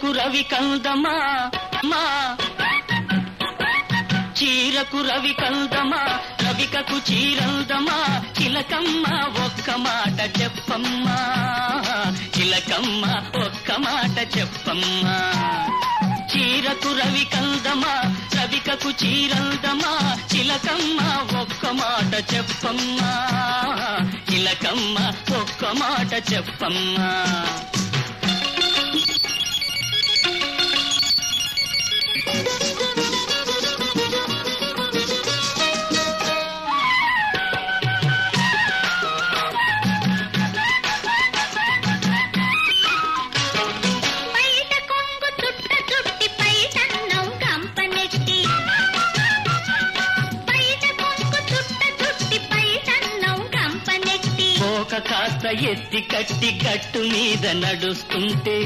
చీరకు రవి కందమా మా చీరకు రవి కందమా రవికకు చీరందమా చిలకమ్మ ఒక్క మాట చెప్పమ్మా చిలకమ్మ ఒక్క మాట చెప్పమ్మా చీరకు రవి కందమా రవికకు చీరందమా చిలకమ్మ ఒక్క మాట చెప్పమ్మా చిలకమ్మ ఒక్క మాట చెప్పమ్మా బయట కొంగు చుట్ట చుట్టి పైటన్నం కంపనెట్టి బయట కొంగు చుట్ట చుట్టి పైటన్నం కంపనెట్టి కోక కాస్త ఎత్తి కట్టి గట్టు మీద నడుస్తుంటే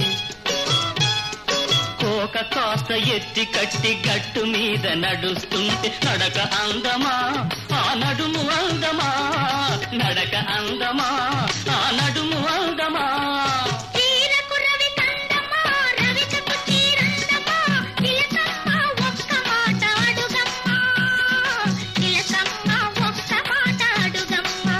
కోక కాస్త ఎత్తి కట్టి గట్టు మీద నడుస్తుంటే నడక అందమా ఆ నడుము అందమా నడక అందమా ఆ నడుము అందమా చీరకు రవి కందమా రవికకు చీరందమా చిలకమ్మ ఒక్క మాట అడుగమ్మా చిలకమ్మ ఒక్క మాట అడుగమ్మా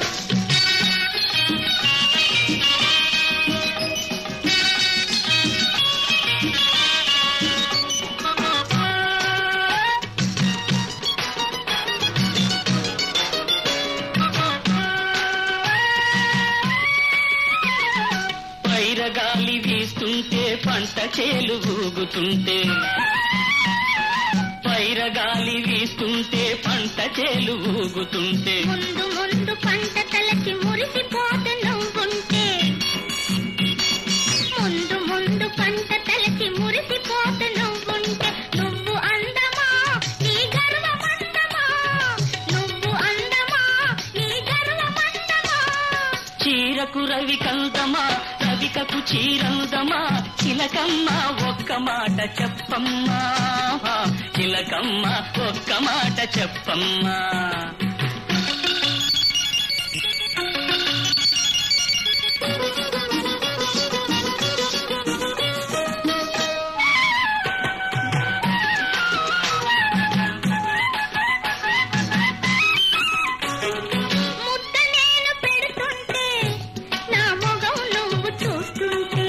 పైరగాలి వీస్తుంటే పంట చేలు ఊగుతుంటే పైరగాలి వీస్తుంటే పంట చేలు ఊగుతుంటే ముందు ముందు పంట తలకి మురిసిపోతు నువ్వుంటే ముందు ముందు పంట తలకి మురిసిపోతు నువ్వుంటే నువ్వు అందమా నీ గర్వమందమా నువ్వు అందమా నీ గర్వమందమా చీరకు రవి కందమా రవికకు చీరందమా చిలకమ్మ ఒక్క మాట చెప్పమ్మా చిలకమ్మ ఒక్క మాట చెప్పమ్మా ముద్ద నేను పెడుతుంటే నా మొగం నువ్వు చూస్తుంటే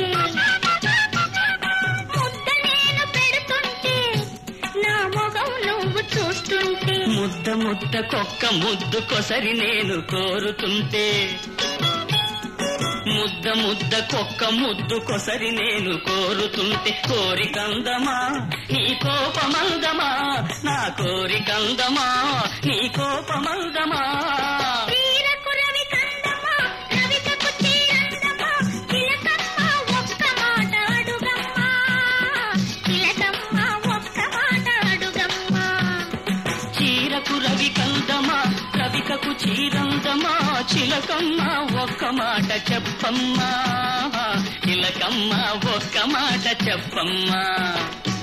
ముద్ద నేను పెడుతుంటే నా మొగం నువ్వు చూస్తుంటే ముద్ద ముద్ద కొక్క ముద్దు కొసరి నేను కోరుతుంటే ముద్ద ముద్ద కొక్క ముద్దు కొసరి నేను కోరుతుంటే కోరికందమా నీ కోపమందమా నా కోరికందమా నీ కోపమందమా చీరకు రవి కందమా రవికకు చీరందమా చిలకమ్మ ఒక్క మాట అడుగమ్మా చిలకమ్మ ఒక్క మాట అడుగమ్మా చీరకు రవి కందమా రవికకు చీరందమా చిలకమ్మ ఒక్క మాట చెప్పమ్మా చిలకమ్మ ఒక్క మాట చెప్పమ్మా